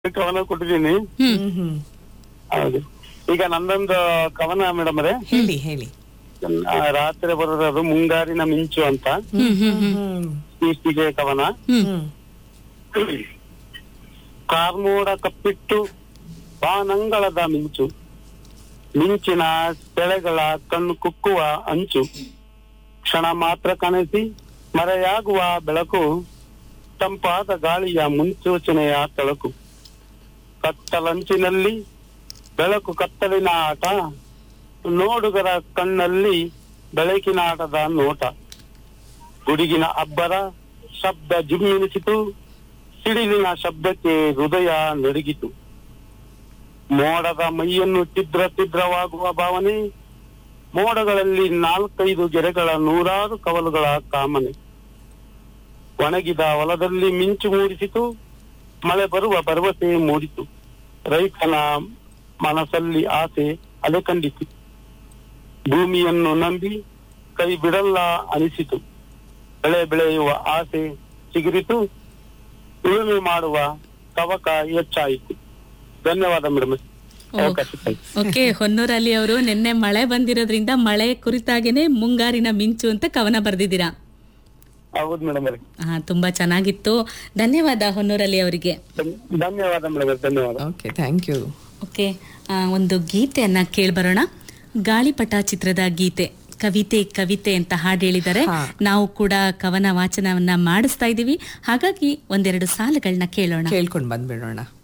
ಕವನ ಕೊಟ್ಟಿದ್ದೀನಿ ಹ್ಮ್ ಹ್ಮ್ ಹೌದು ಈಗ ನಂದೊಂದು ಕವನ ಮೇಡಮ್ ಅವರೇ ಹೇಳಿ ಹೇಳಿ ಆ, ರಾತ್ರಿ ಬರೋದು ಮುಂಗಾರಿನ ಮಿಂಚು ಅಂತ ಹ್ಮ್ ಹ್ಮ್ ಹ್ಮ್ ಇಷ್ಟಿಗೆ ಕವನ ಹ್ಮ್ ಕಾರ್ಮೋಡ ಕಪ್ಪಿಟ್ಟು ಬಾನಂಗಳದ ಮಿಂಚು ಮಿಂಚಿನ ಸೆಳೆಗಳ ಕಣ್ಣು ಕುಕ್ಕುವ ಅಂಚು ಕ್ಷಣ ಮಾತ್ರ ಕನಸಿ ಮರೆಯಾಗುವ ಬೆಳಕು ತಂಪಾದ ಗಾಳಿಯ ಮುನ್ಸೂಚನೆಯ ತಳಕು ಕತ್ತಲಂಚಿನಲ್ಲಿ ಬೆಳಕು ಕತ್ತಲಿನ ಆಟ ನೋಡುಗರ ಕಣ್ಣಲ್ಲಿ ಬೆಳಕಿನ ಆಟದ ನೋಟ ಗುಡುಗಿನ ಅಬ್ಬರ ಶಬ್ದ ಜಿಮ್ಮಿನಿಸಿತು ಸಿಡಿಲಿನ ಶಬ್ದಕ್ಕೆ ಹೃದಯ ನಡುಗಿತು ಮೋಡದ ಮೈಯನ್ನು ತಿದ್ರ ತಿದ್ರವಾಗುವ ಭಾವನೆ ಮೋಡಗಳಲ್ಲಿ ನಾಲ್ಕೈದು ಗೆರೆಗಳ ನೂರಾರು ಕವಲುಗಳ ಕಾಮನೆ ಒಣಗಿದ ಹೊಲದಲ್ಲಿ ಮಿಂಚು ಮೂಡಿಸಿತು ಮಳೆ ಬರುವ ಭರವಸೆ ಮೂಡಿತು ರೈತನ ಮನಸ್ಸಲ್ಲಿ ಆಸೆ ಅಲೆ ಕಂಡಿತು ಭೂಮಿಯನ್ನು ನಂಬಿ ಕೈ ಬಿಡಲ್ಲ ಅನಿಸಿತು ಬೆಳೆ ಬೆಳೆಯುವ ಆಸೆ ಚಿಗುರಿತು ಉಳುಮೆ ಮಾಡುವ ತವಕ ಹೆಚ್ಚಾಯಿತು ಧನ್ಯವಾದ ಮೇಡಮ್ ಅವಕಾಶಕ್ಕಾಗಿ ಓಕೆ ಹೊನ್ನೂರಲ್ಲಿ ಅವರು ನಿನ್ನೆ ಮಳೆ ಬಂದಿರೋದ್ರಿಂದ ಮಳೆ ಕುರಿತಾಗೇನೆ ಮುಂಗಾರಿನ ಮಿಂಚು ಅಂತ ಕವನ ಬರೆದಿದ್ದೀರಾ ಹೌದು ಮೇಡಮ್ ಅವರೇ ಹಾ ತುಂಬಾ ಚೆನ್ನಾಗಿತ್ತು ಧನ್ಯವಾದ ಹೊನ್ನೂರಲ್ಲಿ ಅವರಿಗೆ ಧನ್ಯವಾದ ಮೇಡಮ್ ಧನ್ಯವಾದ ಓಕೆ ಥ್ಯಾಂಕ್ ಯು ಓಕೆ ಆ, ಒಂದು ಗೀತೆಯನ್ನ ಕೇಳ್ಬರೋಣ ಗಾಳಿಪಟ ಚಿತ್ರದ ಗೀತೆ ಕವಿತೆ ಕವಿತೆ ಅಂತ ಹಾಡು ಹೇಳಿದ್ದಾರೆ ಹಾ. ನಾವು ಕೂಡ ಕವನ ವಾಚನವನ್ನ ಮಾಡಿಸ್ತಾ ಇದೀವಿ ಹಾಗಾಗಿ ಒಂದೆರಡು ಸಾಲುಗಳನ್ನ ಕೇಳೋಣ ಕೇಳ್ಕೊಂಡು ಬಂದ್ಬಿಡೋಣ